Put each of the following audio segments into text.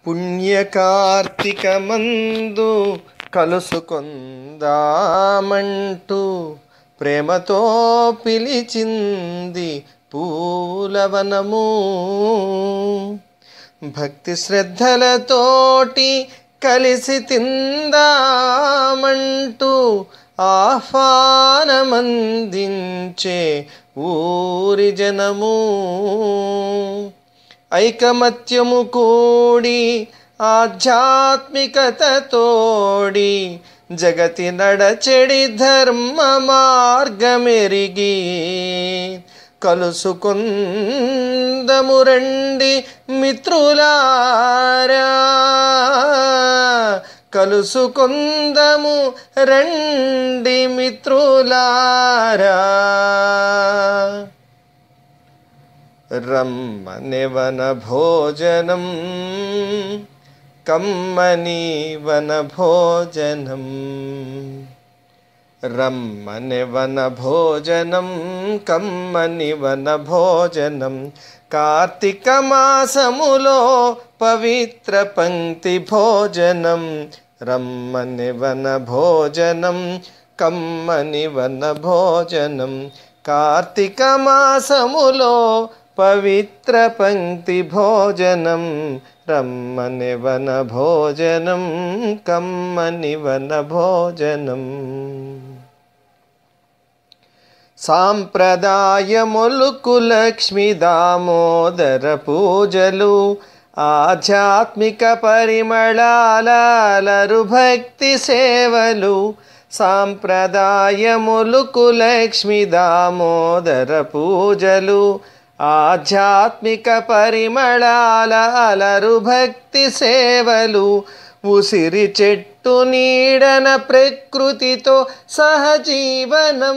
పుణ్యకార్తికమందు కలుసుకొందామంటూ ప్రేమతో పిలిచింది పూలవనము భక్తి శ్రద్ధలతోటి కలిసి తిందామంటూ ఆహ్వానమందించే ఊరి జనము ఐకమత్యము కూడి ఆధ్యాత్మికతతోడి జగతి నడచెడి ధర్మ మార్గమెరిగి కలుసుకుందము రండి మిత్రులారా కలుసుకుందము రండి మిత్రులారా రమ్మనివన భోజనం కమ్మని వన భోజనం రమ్మనివన భోజనం కమ్మని వన భోజనం కార్తీక మాసములో పవిత్ర పంక్తి భోజనం రమ్మనివన భోజనం కమ్మని వన భోజనం కార్తీక మాసములో పవిత్ర పంక్తి భోజనం రమ్మని వన భోజనం కమ్మని వన భోజనం సాంప్రదాయములుకు లక్ష్మీ దామోదర పూజలు ఆధ్యాత్మిక పరిమళాలరు భక్తి సేవలు సాంప్రదాయములుకు లక్ష్మీ దామోదర పూజలు ఆధ్యాత్మిక పరిమళాల అలరు భక్తి సేవలు ఉసిరి చెట్టు నీడన ప్రకృతితో సహజీవనం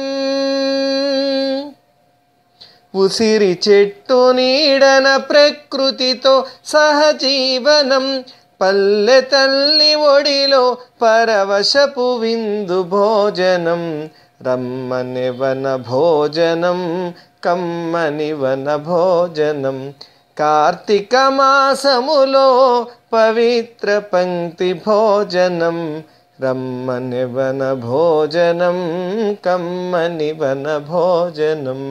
ఉసిరి చెట్టు నీడన ప్రకృతితో సహజీవనం పల్లె తల్లి ఒడిలో పరవశపు విందు భోజనం రమ్మని వన భోజనం కమ్మని వన భోజనం కార్తీక మాసములో పవిత్ర పంక్తి భోజనం రమ్మని వన భోజనం కమ్మని వన భోజనం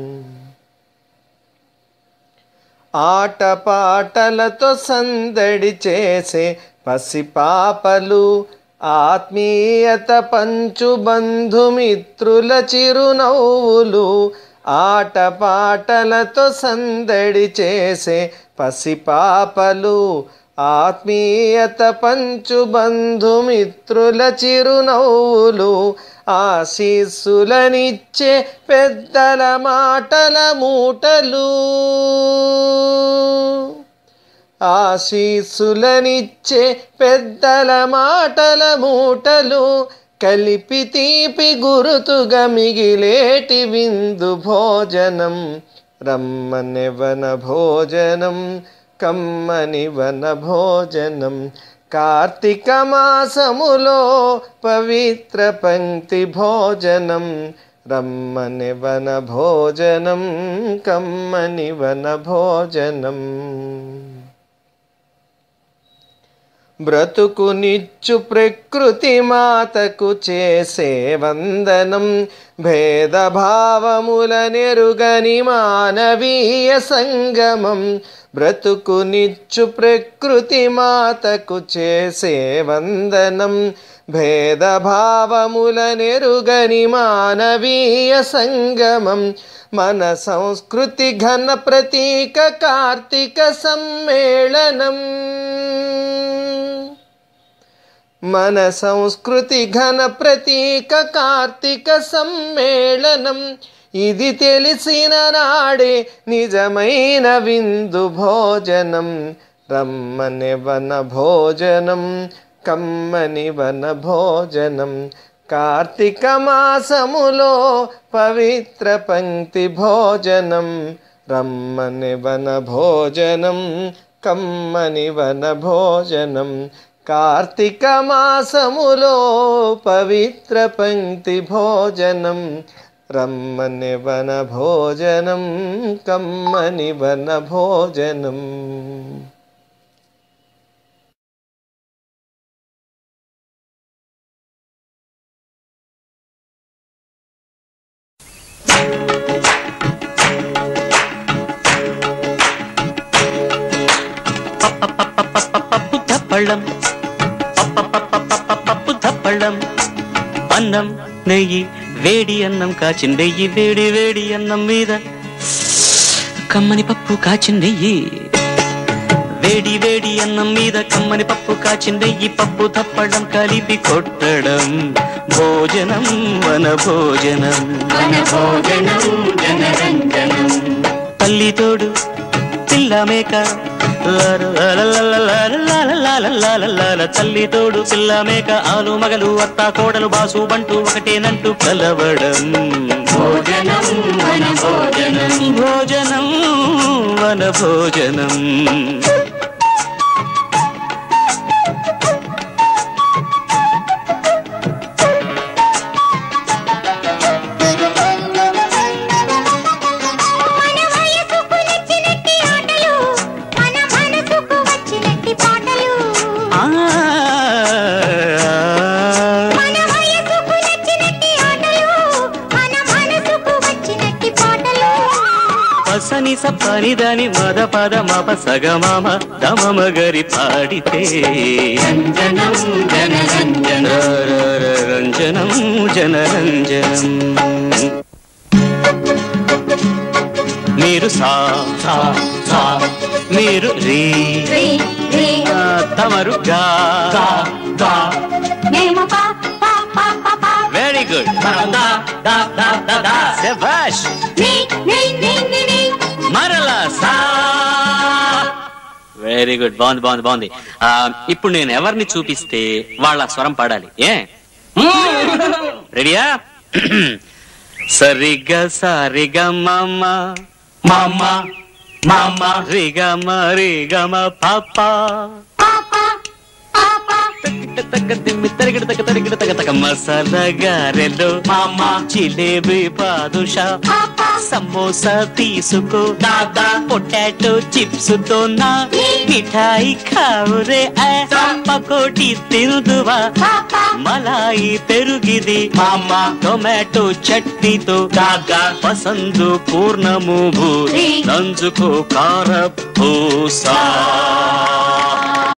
ఆటపాటలతో సందడి చేసే పసిపాపలు ఆత్మీయత పంచు బంధుమిత్రుల చిరునవ్వులు ఆటపాటలతో సందడి చేసే పసిపాపలు ఆత్మీయత పంచు బంధుమిత్రుల చిరునవ్వులు ఆశీస్సులనిచ్చే పెద్దల మాటల మూటలు ఆశీస్సులనిచ్చే పెద్దల మాటల మూటలు కలిపి తీపి గురుతుగా మిగిలేటి విందు భోజనం రమ్మని వన భోజనం కమ్మని వన భోజనం కార్తీక మాసములో పవిత్ర పంక్తి భోజనం రమ్మని వన భోజనం కమ్మని వన భోజనం బ్రతుకునిచ్చు ప్రకృతి మాతకు చేసే వందనం భేదభావముల నెరుగని మానవీయ సంగమం బ్రతుకునిచ్చు ప్రకృతి మాతకు చేసే వందనం భేదభావముల నెరుగని మానవీయ సంగమం మన సంస్కృతి ఘన ప్రతీక కార్తీక సమ్మేళనం మన సంస్కృతి ఘన ప్రతీక కార్తీక సమ్మేళనం ఇది తెలిసిన నాడే నిజమైన విందు భోజనం రమ్మని వన భోజనం కమ్మని వన భోజనం కార్తీక మాసములో పవిత్ర పంక్తి భోజనం రమ్మని వన భోజనం కమ్మని వన భోజనం కార్తీక మాసములో పవిత్ర పంక్తి భోజనం రమ్మని వన భోజనం కమ్మని వన భోజనం తప్పళ్ళం పప్పు తప్పళ్ళం అన్నం నెయ్యి వేడి అన్నం కాచిందెయ్యి వేడి వేడి అన్నం మీద కమ్మని పప్పు కాచిందెయ్యి వేడి వేడి అన్నం మీద కమ్మని పప్పు కాచిందెయ్యి పప్పు తప్పడం కలిపి కొట్టడం భోజనం వన భోజనం తల్లి తోడు పిల్ల మేక లాల తల్లి తోడు పిల్ల మేక ఆలు మగలు అత్త కోడలు బాసు బంటూ ఒకటేనంటూ కలవడం భోజనం భోజనం వన భోజనం మన వయసుకు నచ్చినట్టి ఆటలు మన మనసుకు వచ్చినట్టి పాటలు ఆ మన వయసుకు నచ్చినట్టి ఆటలు మన మనసుకు వచ్చినట్టి పాటలు పసని సప్పని దాని మద పద మప సగమామ దమమ గరి పాడితే రంజనం జనరంజనం రంజనం జనరంజనం మీరు సా సా సా మీరు రీ రే రే ఆ, తమరు గా గా గా మేము పా పా పా పా పా వెరీ గుడ్ శభాష్ నీ నీ నీ నీ నీ మరలా సా వెరీ గుడ్ బాగుంది బాగుంది బాగుంది ఆ, ఇప్పుడు నేను ఎవరిని చూపిస్తే వాళ్ళ స్వరం పాడాలి ఏ రెడీయా సరిగా సారిగా మామ మామ మామ రిగమ రిగమ పాప పాపా పాపా మసాలా గారెలు మామ జిలేబీ బాదుషా పాపా సమోసా తీసుకో దాదా పొటాటో చిప్స్ తో నా మిఠాయి ఖావురే పకోటి తిందువా పాపా మలాయి పెరుగిది మామ టొమాటో చట్నీతో దాదా పసందు పూర్ణము భూ నంజుకో కార పూసా